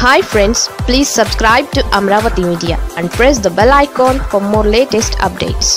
hi friends please subscribe to Amaravati media and press the bell icon for more latest updates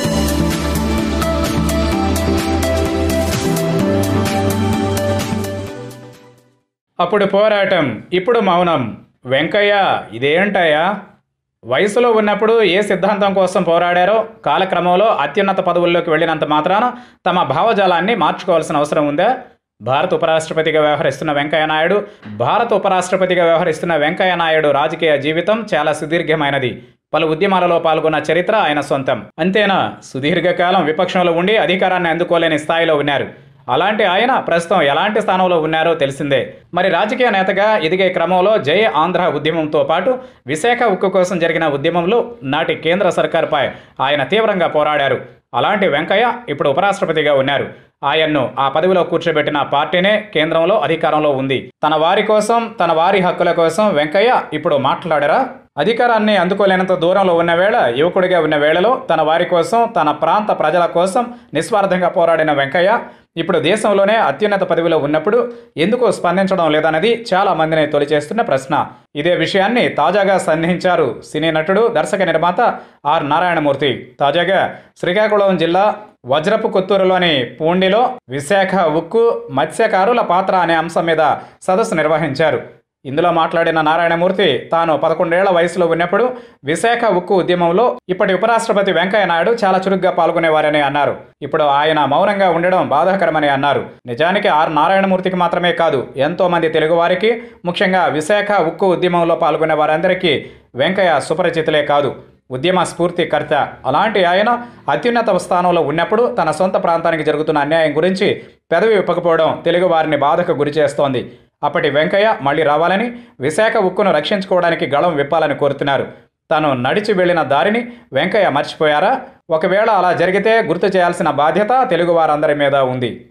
అప్పుడు పోరాటం ఇప్పుడు మౌనం వెంకయ్య ఇదేంటయ్యా వయసులో ఉన్నప్పుడు ఏ సిద్ధాంతం కోసం పోరాడారో కాలక్రమంలో అత్యున్నత పదవుల్లోకి వెళ్ళినంత మాత్రాన తమ భావజాలాన్ని మార్చుకోవాల్సిన అవసరం ఉందా భారత ఉపరాష్ట్రపతిగా వ్యవహరిస్తున్న వెంకయ్య నాయుడు భారత ఉపరాష్ట్రపతిగా వ్యవహరిస్తున్న వెంకయ్య నాయుడు రాజకీయ జీవితం చాలా సుదీర్ఘమైనది పలు ఉద్యమాలలో పాల్గొన్న చరిత్ర ఆయన సొంతం అంతేనా సుదీర్ఘకాలం విపక్షంలో ఉండి అధికారాన్ని అందుకోలేని స్థాయిలో ఉన్నారు అలాంటి ఆయన ప్రస్తుతం ఎలాంటి స్థానంలో ఉన్నారో తెలిసిందే మరి రాజకీయ నేతగా ఎదిగే క్రమంలో జై ఆంధ్ర ఉద్యమంతో పాటు విశాఖ ఉక్కు కోసం జరిగిన ఉద్యమంలో నాటి కేంద్ర సర్కారుపై ఆయన తీవ్రంగా పోరాడారు అలాంటి వెంకయ్య ఇప్పుడు ఉపరాష్ట్రపతిగా ఉన్నారు ఆయన్ను ఆ పదవిలో కూర్చోబెట్టిన పార్టీనే కేంద్రంలో అధికారంలో ఉంది తన వారి కోసం తన వారి హక్కుల కోసం వెంకయ్య ఇప్పుడు మాట్లాడరా అధికారాన్ని అందుకోలేనంత దూరంలో ఉన్న వేళ యువకుడిగా ఉన్న వేళలో తన వారి కోసం తన ప్రాంత ప్రజల కోసం నిస్వార్థంగా పోరాడిన వెంకయ్య ఇప్పుడు దేశంలోనే అత్యున్నత పదవిలో ఉన్నప్పుడు ఎందుకు స్పందించడం లేదన్నది చాలా మందిని తొలిచేస్తున్న ప్రశ్న ఇదే విషయాన్ని తాజాగా సన్నిహించారు సినీ నటుడు దర్శక నిర్మాత ఆర్ నారాయణమూర్తి తాజాగా శ్రీకాకుళం జిల్లా వజ్రపు కొత్తూరులోని పూండిలో విశాఖ ఉక్కు మత్స్యకారుల పాత్ర అనే అంశం మీద సదస్సు నిర్వహించారు ఇందులో మాట్లాడిన నారాయణమూర్తి తాను పదకొండేళ్ల వయసులో ఉన్నప్పుడు విశాఖ ఉక్కు ఉద్యమంలో ఇప్పటి ఉపరాష్ట్రపతి వెంకయ్య నాయుడు చాలా చురుగ్గా పాల్గొనేవారని అన్నారు ఇప్పుడు ఆయన మౌనంగా ఉండడం బాధాకరమని అన్నారు నిజానికి ఆర్ నారాయణమూర్తికి మాత్రమే కాదు ఎంతో మంది తెలుగువారికి ముఖ్యంగా విశాఖ ఉక్కు ఉద్యమంలో పాల్గొనే వారందరికీ వెంకయ్య సుపరిచితులే కాదు ఉద్యమ స్ఫూర్తికర్త అలాంటి ఆయన అత్యున్నత స్థానంలో ఉన్నప్పుడు తన సొంత ప్రాంతానికి జరుగుతున్న అన్యాయం గురించి పెదవి విప్పకపోవడం తెలుగు వారిని బాధకు గురి చేస్తోంది అప్పటి వెంకయ్య మళ్ళీ రావాలని విశాఖ ఉక్కును రక్షించుకోవడానికి గళం విప్పాలని కోరుతున్నారు తాను నడిచి వెళ్లిన దారిని వెంకయ్య మర్చిపోయారా ఒకవేళ అలా జరిగితే గుర్తు చేయాల్సిన బాధ్యత తెలుగు వారందరి మీద ఉంది